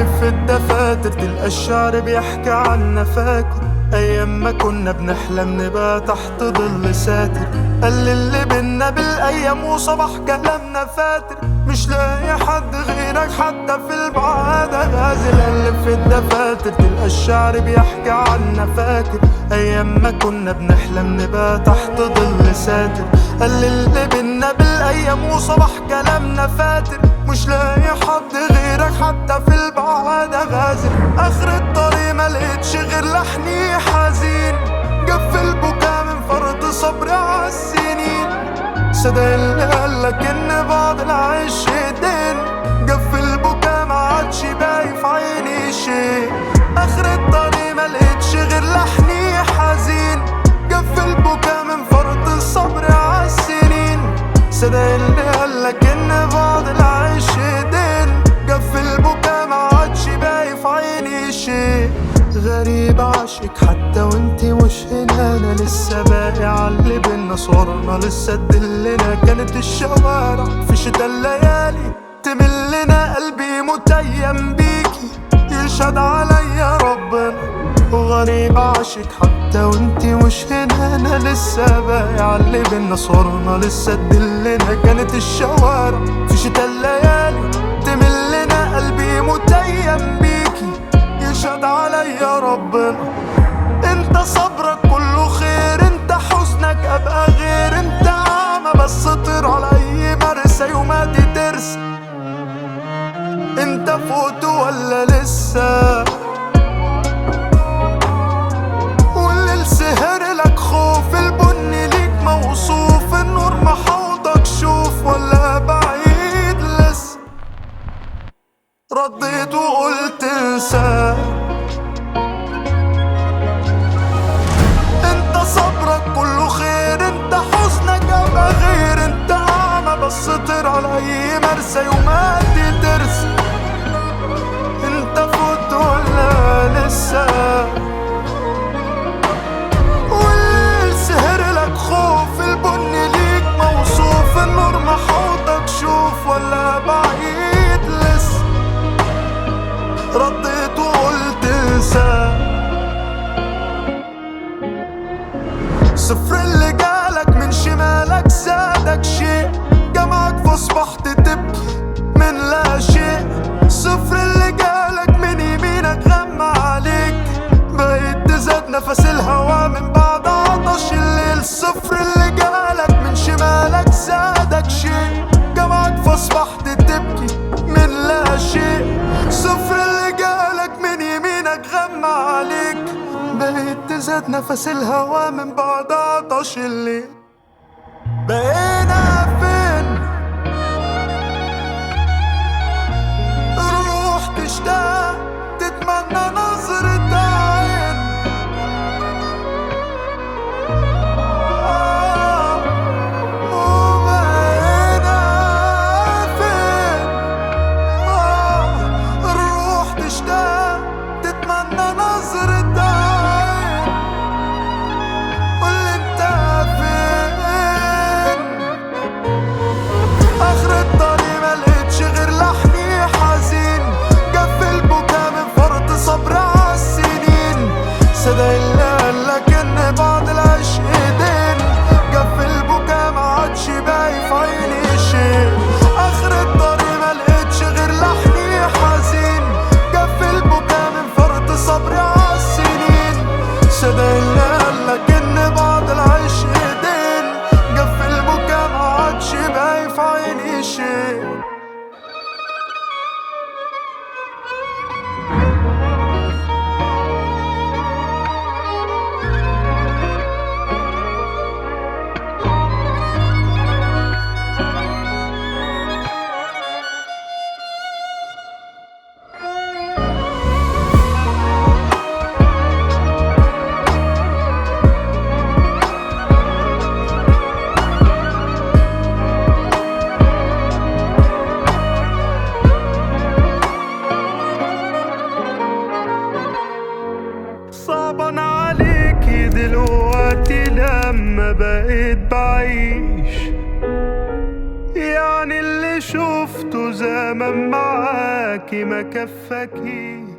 ألف الدفاتر تلقى الشعر بيحكي عنا فاكر أيام ما كنا بنحلم نبقى تحت ظل ساتر قال اللي بينا بالأيام وصباح كلامنا فاتر مش لاقي حد غيرك حتى في البعاد غازل ألف الدفاتر تلقى الشعر بيحكي عنا فاكر أيام ما كنا بنحلم نبقى تحت ظل ساتر قال اللي بينا بالأيام وصباح كلامنا فاتر مش لاقي حد غيرك حتى في البعاد غازل آخر الطريق ما لقيتش غير لحني حزين قف البكا من فرط صبري عالسنين صدق اللي قالك ان بعض العيش دين قف البكا ما عادش باقي في عيني شي اخر الطريق ما لقيتش غير لحني حزين قف البكا من فرط الصبر عالسنين صدق اللي قالك ان بعض العيش دين قف البكا ما عادش باقي في عيني شي غريب عاشق حتى وانتي مش هنا انا لسه باقي عاللي بينا صورنا لسه تدلنا كانت الشوارع في شتا الليالي تملنا قلبي متيم بيكي يشهد عليا ربنا وغريب عاشق حتى وانتي مش هنا انا لسه باقي عاللي بينا صورنا لسه تدلنا كانت الشوارع في شتا الليالي تملنا قلبي متيم بيكي يشهد عليا ربنا انت صبرك كله خير انت حزنك ابقى غير انت اعمى بس طير على اي مرسى يوم ترسى انت فوت ولا لسه والليل سهر لك خوف البن ليك موصوف النور محوضك شوف ولا بعيد لسه رديت وقلت انساه انت صبرك كله خير انت حزنك ابقى غير انت اعمى بس طير على اي مرسى يوم ترسى انت فوت ولا لسه والليل سهر لك خوف البن ليك موصوف النور محوطك شوف ولا بعيد لسه رديت وقلت انساه صفر اللي جالك من شمالك زادك شيء جمعك فاصبحت تبكي من لا شيء صفر اللي جالك من يمينك غمى عليك بقيت تزاد نفس الهوا من بعد عطش الليل صفر اللي جالك من شمالك زادك شيء جمعك فاصبحت تبكي من لا شيء صفر اللي جالك من يمينك غمى عليك بقيت تزاد نفس الهوا من بعد عطش الليل بقينا فين روح تشتاق تتمنى نظرة عين آه، وبقينا فين آه، روح تشتاق تتمنى نظرة عين قول انت فين اخر الطريق ما لقيتش غير لحني حزين قف البكا من فرط صبر عالسنين صدق اللي قالك ان بعد العشق دين قف البكا ما عادش باقي في عيني شيء اخر الطريق ما لقيتش غير لحني حزين قف البكا من فرط صبر عالسنين صدق اللي قالك ان بعد العشق دين قف البكا ما عادش باقي في عيني شيء صعبان عليكي دلوقتي لما بقيت بعيش يعني اللي اللي شفته زمان معاكي ما كفاكيش